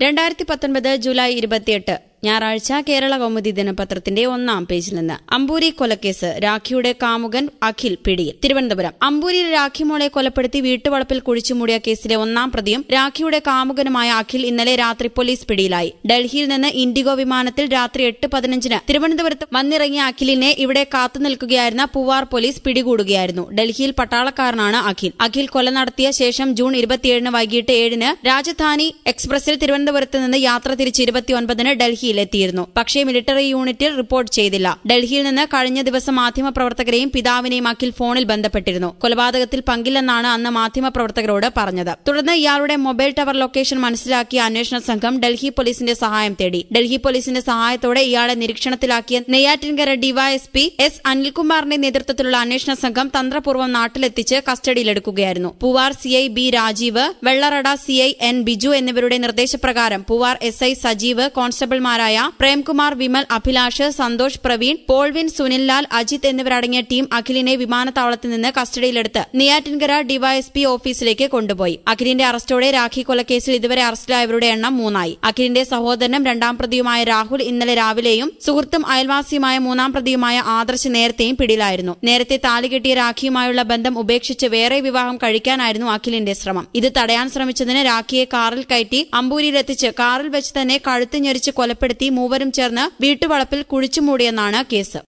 രണ്ടായിരത്തി പത്തൊൻപത് ജൂലൈ ഇരുപത്തിയെട്ട് ഞായറാഴ്ച കേരള കൗമുദി ദിനപത്രത്തിന്റെ ഒന്നാം പേജിൽ നിന്ന് അമ്പൂരി കൊലക്കേസ് രാഖിയുടെ കാമുകൻ അഖിൽ പിടിയിൽ തിരുവനന്തപുരം അമ്പൂരിയിൽ രാഖിമോളെ കൊലപ്പെടുത്തി വീട്ടുവളപ്പിൽ കുഴിച്ചുമൂടിയ കേസിലെ ഒന്നാം പ്രതിയും രാഖിയുടെ കാമുകനുമായ അഖിൽ ഇന്നലെ രാത്രി പോലീസ് പിടിയിലായി ഡൽഹിയിൽ നിന്ന് ഇൻഡിഗോ വിമാനത്തിൽ രാത്രി എട്ട് പതിനഞ്ചിന് തിരുവനന്തപുരത്ത് വന്നിറങ്ങിയ അഖിലിനെ ഇവിടെ കാത്തുനിൽക്കുകയായിരുന്ന പൂവാർ പോലീസ് പിടികൂടുകയായിരുന്നു ഡൽഹിയിൽ പട്ടാളക്കാരനാണ് അഖിൽ അഖിൽ കൊല നടത്തിയ ശേഷം ജൂൺ ഇരുപത്തിയേഴിന് വൈകിട്ട് ഏഴിന് രാജധാനി എക്സ്പ്രസിൽ തിരുവനന്തപുരത്ത് നിന്ന് യാത്ര തിരിച്ച് ഇരുപത്തിയൊൻപതിന് ഡൽഹിയിലെത്തിയിരുന്നു പക്ഷേ മിലിറ്ററി യൂണിറ്റിൽ റിപ്പോർട്ട് ചെയ്തില്ല ഡൽഹിയിൽ നിന്ന് കഴിഞ്ഞ ദിവസം മാധ്യമപ്രവർത്തകരെയും പിതാവിനെയും അഖിൽ ഫോണിൽ ബന്ധപ്പെട്ടിരുന്നു കൊലപാതകത്തിൽ പങ്കില്ലെന്നാണ് അന്ന് മാധ്യമപ്രവർത്തകരോട് പറഞ്ഞത് തുടർന്ന് ഇയാളുടെ മൊബൈൽ ടവർ ലൊക്കേഷൻ മനസ്സിലാക്കിയ അന്വേഷണ സംഘം ഡൽഹി പോലീസിന്റെ സഹായം തേടി ഡൽഹി പോലീസിന്റെ സഹായത്തോടെ ഇയാളെ നിരീക്ഷണത്തിലാക്കിയ നെയ്യാറ്റിൻകര ഡിവൈഎസ്പി എസ് അനിൽകുമാറിന്റെ നേതൃത്വത്തിലുള്ള അന്വേഷണ സംഘം തന്ത്രപൂർവ്വം നാട്ടിലെത്തിച്ച് കസ്റ്റഡിയിലെടുക്കുകയായിരുന്നു Poovar CI B Rajeev Vellarada CI N Biju എന്നിവരുടെ നിർദ്ദേശപ്രകാരം പൂവാർ എസ് ഐ സജീവ് കോൺസ്റ്റബിൾമാരായ പ്രേംകുമാർ വിമൽ അഭിലാഷ് സന്തോഷ് പ്രവീൺ പോൾവിൻ സുനിൽലാൽ അജിത് എന്നിവരടങ്ങിയ ടീം അഖിലിനെ വിമാനത്താവളത്തിൽ നിന്ന് കസ്റ്റഡിയിലെടുത്ത് നെയ്യാറ്റിൻകര ഡിവൈഎസ്പി ഓഫീസിലേക്ക് കൊണ്ടുപോയി അഖിലിന്റെ അറസ്റ്റോടെ രാഖി കൊലക്കേസിൽ ഇതുവരെ അറസ്റ്റിലായവരുടെ എണ്ണം മൂന്നായി അഖിലിന്റെ സഹോദരനും രണ്ടാം പ്രതിയുമായ രാഹുൽ ഇന്നലെ രാവിലെയും സുഹൃത്തും അയൽവാസിയുമായ മൂന്നാം പ്രതിയുമായ ആദർശ് നേരത്തെയും പിടിയിലായിരുന്നു നേരത്തെ താലികെട്ടിയ രാഖിയുമായുള്ള ബന്ധം ഉപേക്ഷിച്ച് വേറെ വിവാഹം കഴിക്കാനായിരുന്നു അഖിലിന്റെ ശ്രമം ഇത് തടയാൻ ശ്രമിച്ചതിന് രാഖിയെ കാറിൽ കയറ്റി അമ്പൂരിയിലെത്തിച്ച് കാറിൽ വെച്ച് തന്നെ കഴുത്ത് ഞെരിച്ച് കൊലപ്പെടുത്തി മൂവരും ചേർന്ന് വീട്ടുവളപ്പിൽ കുഴിച്ചുമൂടിയെന്നാണ് കേസ്